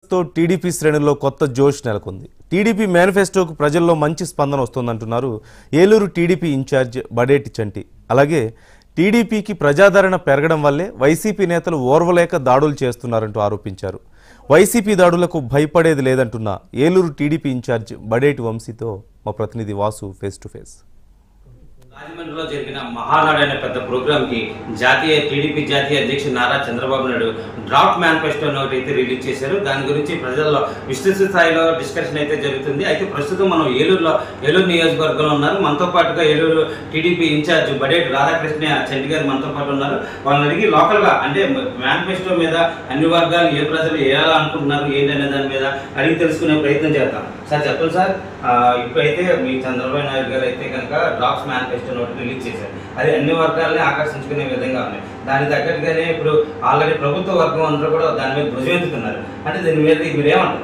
తో టీడీపీ శ్రేణుల్లో కొత్త జోష్ నెలకొంది టీడీపీ మేనిఫెస్టోకు ప్రజల్లో మంచి స్పందన వస్తోందంటున్నారు ఏలూరు టీడీపీ ఇన్ఛార్జ్ బడేటి చంటి అలాగే టీడీపీకి ప్రజాదరణ పెరగడం వల్లే వైసీపీ నేతలు ఓర్వలేక దాడులు చేస్తున్నారంటూ ఆరోపించారు వైసీపీ దాడులకు భయపడేది లేదంటున్న ఏలూరు టీడీపీ ఇన్ఛార్జ్ బడేటి వంశీతో మా ప్రతినిధి వాసు ఫేస్ టు ఫేస్ రాజమండ్రిలో జరిగిన మహానాడు అనే పెద్ద ప్రోగ్రామ్ కి జాతీయ టీడీపీ జాతీయ అధ్యక్షుడు నారా చంద్రబాబు నాయుడు డ్రాఫ్ట్ మేనిఫెస్టోను ఒకటి అయితే రిలీజ్ చేశారు దాని గురించి ప్రజల్లో విస్తృత స్థాయిలో డిస్కషన్ అయితే జరుగుతుంది అయితే ప్రస్తుతం మనం ఏలూరులో ఏలూరు నియోజకవర్గంలో ఉన్నారు మనతో పాటుగా ఏలూరు టీడీపీ ఇన్ఛార్జ్ బడేటి రాధాకృష్ణ చంటి గారు మనతో పాటు ఉన్నారు వాళ్ళని అడిగి లోకల్ గా అంటే మేనిఫెస్టో మీద అన్ని వర్గాలు ఏ ప్రజలు ఎలా అనుకుంటున్నారు ఏంటనే దాని మీద అడిగి తెలుసుకునే ప్రయత్నం చేద్దాం సార్ చెప్పండి సార్ ఆ, ఇప్పుడైతే మీ చంద్రబాబు నాయుడు గారు అయితే కనుక డ్రాప్స్ మేనిఫెస్టో నోట్ రిలీజ్ చేశారు అది అన్ని వర్గాలని ఆకర్షించుకునే విధంగా ఉన్నాయి దానికి తగ్గట్టుగానే ఇప్పుడు ఆల్రెడీ ప్రభుత్వ వర్గం అందరూ కూడా దాని మీద ధ్వజమెత్తుతున్నారు అంటే దీని మీద మీరు ఏమంటారు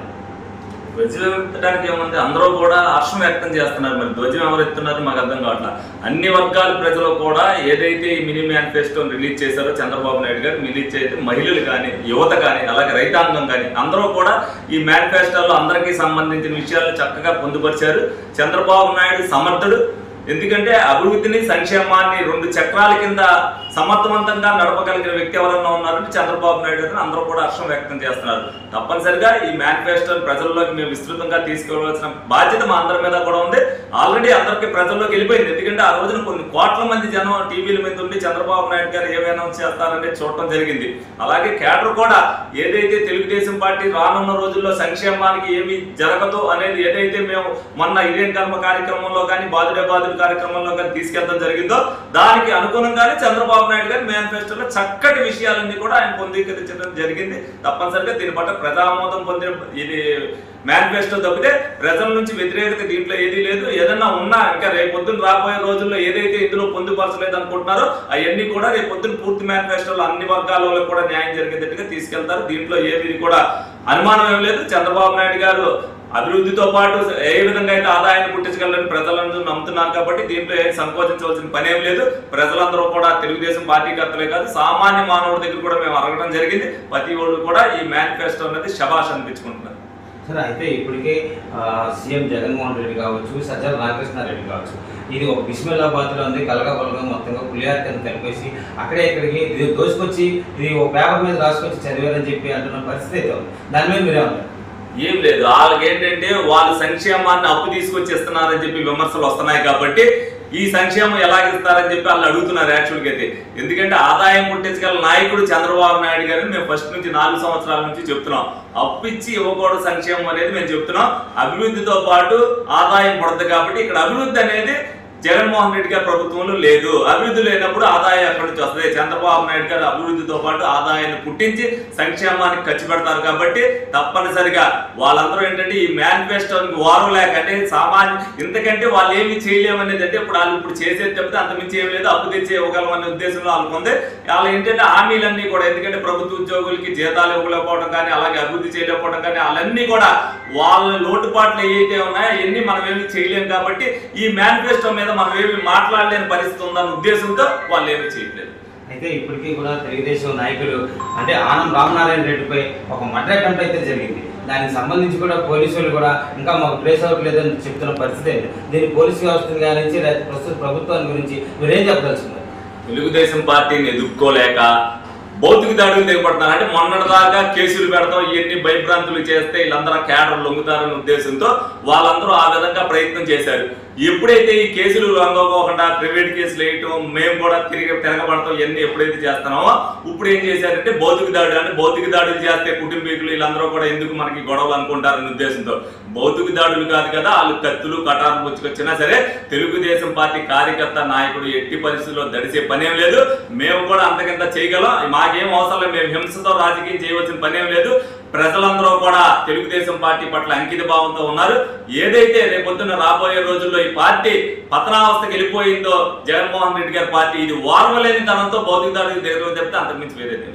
ధ్వజం ఎత్తడానికి ఏముంది అందరూ కూడా హర్షం వ్యక్తం చేస్తున్నారు మరి ధ్వజం ఎవరు ఎత్తున్నారు మాకు అర్థం కావట్లా అన్ని వర్గాల ప్రజలు కూడా ఏదైతే ఈ మినీ మేనిఫెస్టో రిలీజ్ చేశారో చంద్రబాబు నాయుడు గారు రిలీజ్ చేస్తే మహిళలు కానీ యువత కానీ అలాగే రైతాంగం కానీ అందరూ కూడా ఈ మేనిఫెస్టోలో అందరికీ సంబంధించిన విషయాలు చక్కగా పొందుపరిచారు చంద్రబాబు నాయుడు సమర్థుడు ఎందుకంటే అభివృద్ధిని సంక్షేమాన్ని రెండు చక్రాల కింద సమర్థవంతంగా నడపగలిగిన వ్యక్తి ఎవరన్నా ఉన్నారంటే చంద్రబాబు నాయుడు గారిని అందరూ కూడా హర్షం వ్యక్తం చేస్తున్నారు తప్పనిసరిగా ఈ మేనిఫెస్టో ప్రజల్లోకి మేము విస్తృతంగా తీసుకెళ్లవలసిన బాధ్యత మా అందరి మీద కూడా ఉంది ఆల్రెడీ అందరికీ ప్రజల్లోకి వెళ్ళిపోయింది ఎందుకంటే ఆ రోజున కొన్ని కోట్ల మంది జనం టీవీల మీద ఉండి చంద్రబాబు నాయుడు గారు ఏమి అనౌన్స్ చేస్తారనేది చూడటం జరిగింది అలాగే కేడర్ కూడా ఏదైతే తెలుగుదేశం పార్టీ రానున్న రోజుల్లో సంక్షేమానికి ఏమి జరగదు అనేది ఏదైతే మేము మొన్న ఇదేం కర్మ కార్యక్రమంలో కానీ బాధుడే బాధుడు కార్యక్రమంలో కానీ తీసుకెళ్తాం జరిగిందో దానికి అనుగుణంగానే చంద్రబాబు నాయుడు గారి మేనిఫెస్టోలో చక్కటి విషయాలన్నీ కూడా ఆయన పొందీకరించడం జరిగింది తప్పనిసరిగా దీని పట్ల ప్రజామోదం పొందిన ఇది మేనిఫెస్టో తప్పితే ప్రజల నుంచి వ్యతిరేకత దీంట్లో ఏదీ లేదు ఏదన్నా ఉన్నా ఇంకా రేపు పొద్దున్న రాబోయే రోజుల్లో ఏదైతే ఇందులో పొందుపరచలేదు అనుకుంటున్నారో అవన్నీ కూడా రేపు పొద్దున్న పూర్తి మేనిఫెస్టోలో అన్ని వర్గాల వాళ్ళకి కూడా న్యాయం జరిగేటట్టుగా తీసుకెళ్తారు దీంట్లో ఏది కూడా అనుమానం ఏం లేదు చంద్రబాబు నాయుడు గారు అభివృద్ధితో పాటు ఏ విధంగా అయితే ఆదాయాన్ని పుట్టించగలని ప్రజలందరూ నమ్ముతున్నారు కాబట్టి దీంట్లో ఏం సంకోచించవలసిన పని ఏం లేదు ప్రజలందరూ కూడా తెలుగుదేశం పార్టీకర్తలే కాదు సామాన్య మానవుడి దగ్గర కూడా మేము అడగడం జరిగింది ప్రతి ఒళ్ళు కూడా ఈ మేనిఫెస్టో అనేది శబాష్ అనిపించుకుంటున్నారు సార్ అయితే ఇప్పటికే ఆ, సీఎం జగన్మోహన్ రెడ్డి కావచ్చు సజ్జల రామకృష్ణారెడ్డి కావచ్చు ఇది ఒక బిస్మిల్లాబాద్లో ఉంది కలగా బలగా మొత్తంగా పులిహార కింద కలిపేసి అక్కడే ఇక్కడికి ఇది దోసుకొచ్చి ఇది ఒక పేపర్ మీద రాసుకొచ్చి చదివారని చెప్పి అంటున్న పరిస్థితి అయితే ఉంది దాని మీద మీరేమన్నారు ఏం లేదు వాళ్ళకి ఏంటంటే వాళ్ళు సంక్షేమాన్ని అప్పు తీసుకొచ్చి ఇస్తున్నారని చెప్పి విమర్శలు వస్తున్నాయి కాబట్టి ఈ సంక్షేమం ఎలాగిస్తారని చెప్పి వాళ్ళు అడుగుతున్నారు యాక్చువల్గా అయితే ఎందుకంటే ఆదాయం పుట్టించగల నాయకుడు చంద్రబాబు నాయుడు గారిని మేము ఫస్ట్ నుంచి నాలుగు సంవత్సరాల నుంచి చెప్తున్నాం అప్పు ఇచ్చి ఇవ్వకూడదు సంక్షేమం అనేది మేము చెప్తున్నాం అభివృద్ధితో పాటు ఆదాయం పడుతుంది కాబట్టి ఇక్కడ అభివృద్ధి అనేది జగన్మోహన్ రెడ్డి గారి ప్రభుత్వంలో లేదు అభివృద్ధి లేనప్పుడు ఆదాయం ఎక్కడి నుంచి వస్తుంది చంద్రబాబు నాయుడు గారు అభివృద్ధితో పాటు ఆదాయాన్ని పుట్టించి సంక్షేమానికి ఖర్చు పెడతారు కాబట్టి తప్పనిసరిగా వాళ్ళందరూ ఏంటంటే ఈ మేనిఫెస్టోకి వారం లేక అంటే సామాన్య ఇంతకంటే వాళ్ళు ఏమి చేయలేమనేది అంటే ఇప్పుడు వాళ్ళు ఇప్పుడు చేసేది చెప్తే అంత మించి ఏం లేదు అప్పు తెచ్చి ఇవ్వగలం అనే ఉద్దేశంలో వాళ్ళకు ఉంది వాళ్ళు ఏంటంటే హామీలన్నీ కూడా ఎందుకంటే ప్రభుత్వ ఉద్యోగులకి జీతాలు ఇవ్వలేకపోవడం కానీ అలాగే అభివృద్ధి చేయలేకపోవడం కానీ వాళ్ళన్నీ కూడా వాళ్ళ లోటుపాట్లు ఏవైతే ఉన్నాయో అవన్నీ మనం ఏమి చేయలేం కాబట్టి ఈ మేనిఫెస్టో మీద మనం ఏమి మాట్లాడలేని పరిస్థితి ఉందన్న ఉద్దేశంతో వాళ్ళు ఏమీ చేయట్లేదు అయితే ఇప్పటికీ కూడా తెలుగుదేశం నాయకులు అంటే ఆనం రామనారాయణ రెడ్డిపై ఒక మర్డర్ అటెంప్ట్ అయితే జరిగింది దానికి సంబంధించి కూడా పోలీసులు కూడా ఇంకా మాకు ట్రేస్ అవ్వట్లేదని చెప్తున్న పరిస్థితి ఏంటి దీని పోలీసు వ్యవస్థను గురించి లేకపోతే ప్రస్తుత ప్రభుత్వాన్ని గురించి మీరేం చెప్పదలుచుకున్నారు తెలుగుదేశం పార్టీని ఎదుర్కోలేక భౌతిక దాడులు తెగబడుతున్నారు అంటే మొన్నటిదాకా కేసులు పెడతాం ఇవన్నీ భయభ్రాంతులు చేస్తే వీళ్ళందరూ క్యాడర్ లొంగుతారనే ఉద్దేశంతో వాళ్ళందరూ ఆ విధంగా ప్రయత్నం చేశారు ఎప్పుడైతే ఈ కేసులు లొంగకోకుండా ప్రైవేట్ కేసులు వేయటం మేము కూడా తిరిగి తిరగబడతాం ఇవన్నీ ఎప్పుడైతే చేస్తున్నామో ఇప్పుడు ఏం చేశారంటే భౌతిక దాడులు అంటే భౌతిక దాడులు చేస్తే కుటుంబీకులు వీళ్ళందరూ కూడా ఎందుకు మనకి గొడవలు అనుకుంటారనే ఉద్దేశంతో భౌతిక దాడులు కాదు కదా వాళ్ళు కత్తులు కటారు పుచ్చుకొచ్చినా సరే తెలుగుదేశం పార్టీ కార్యకర్త నాయకుడు ఎట్టి పరిస్థితుల్లో దడిసే పనేం లేదు మేము కూడా అంతకింత చేయగలం మాకేం అవసరం లేదు మేము హింసతో రాజకీయం చేయవలసిన పనేం లేదు ప్రజలందరూ కూడా తెలుగుదేశం పార్టీ పట్ల అంకిత భావంతో ఉన్నారు ఏదైతే రేపొద్దున రాబోయే రోజుల్లో ఈ పార్టీ పతనావస్థకి వెళ్ళిపోయిందో జగన్మోహన్ రెడ్డి గారి పార్టీ ఇది వార్వలేని తనంతో భౌతిక దాడులు దగ్గర చెప్తే అంతకుమించి వేరే తెలియదు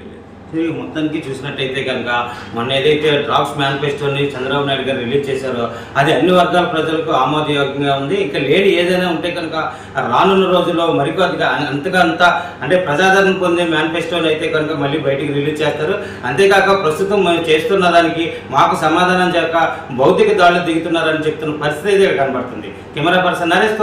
ఈ మొత్తానికి చూసినట్టయితే కనుక మొన్న ఏదైతే డ్రాప్స్ మేనిఫెస్టోని చంద్రబాబు నాయుడు గారు రిలీజ్ చేశారో అది అన్ని వర్గాల ప్రజలకు ఆమోదయోగ్యంగా ఉంది ఇంకా లేని ఏదైనా ఉంటే కనుక రానున్న రోజుల్లో మరికొద్దిగా అంతగా అంత అంటే ప్రజాదరణ పొందే మేనిఫెస్టోని అయితే కనుక మళ్ళీ బయటికి రిలీజ్ చేస్తారు అంతేకాక ప్రస్తుతం మేము చేస్తున్న దానికి మాకు సమాధానం చెప్పక భౌతిక దాడులు దిగుతున్నారని చెప్తున్న పరిస్థితి అయితే ఇక్కడ కనబడుతుంది కెమెరా పర్సన్ నరేష్